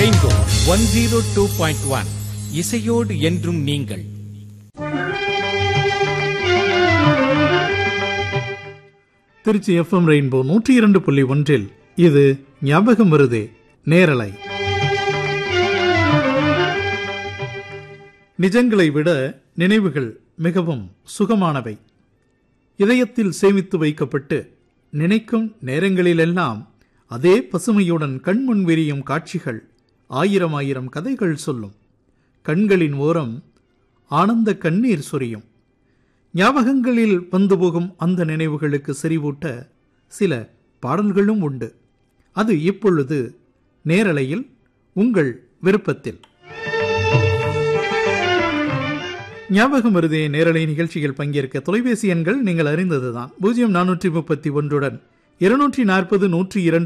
rainbow one zero two point one இசையோடு என்றும் நீங்கள் திருச்சி எஃப்எம் ரெயின்போ நூற்றி இரண்டு புள்ளி ஒன்றில் இது ஞாபகம் வருதே நேரலை நிஜங்களை விட நினைவுகள் மிகவும் சுகமானவை இதயத்தில் சேமித்து வைக்கப்பட்டு நினைக்கும் நேரங்களிலெல்லாம் அதே பசுமையுடன் கண்முன் விரியும் காட்சிகள் ஆயிரம் ஆயிரம் கதைகள் சொல்லும் கண்களின் ஓரம் ஆனந்த கண்ணீர் சொரியும் ஞாபகங்களில் வந்து போகும் அந்த நினைவுகளுக்கு செறிவூட்ட சில பாடல்களும் உண்டு அது இப்பொழுது நேரலையில் உங்கள் விருப்பத்தில் ஞாபகம் வருதே நேரலை நிகழ்ச்சியில் பங்கேற்க தொலைபேசி எண்கள் நீங்கள் அறிந்ததுதான் பூஜ்ஜியம் நானூற்றி முப்பத்தி ஒன்றுடன் இருநூற்றி நாற்பது நூற்றி இரண்டு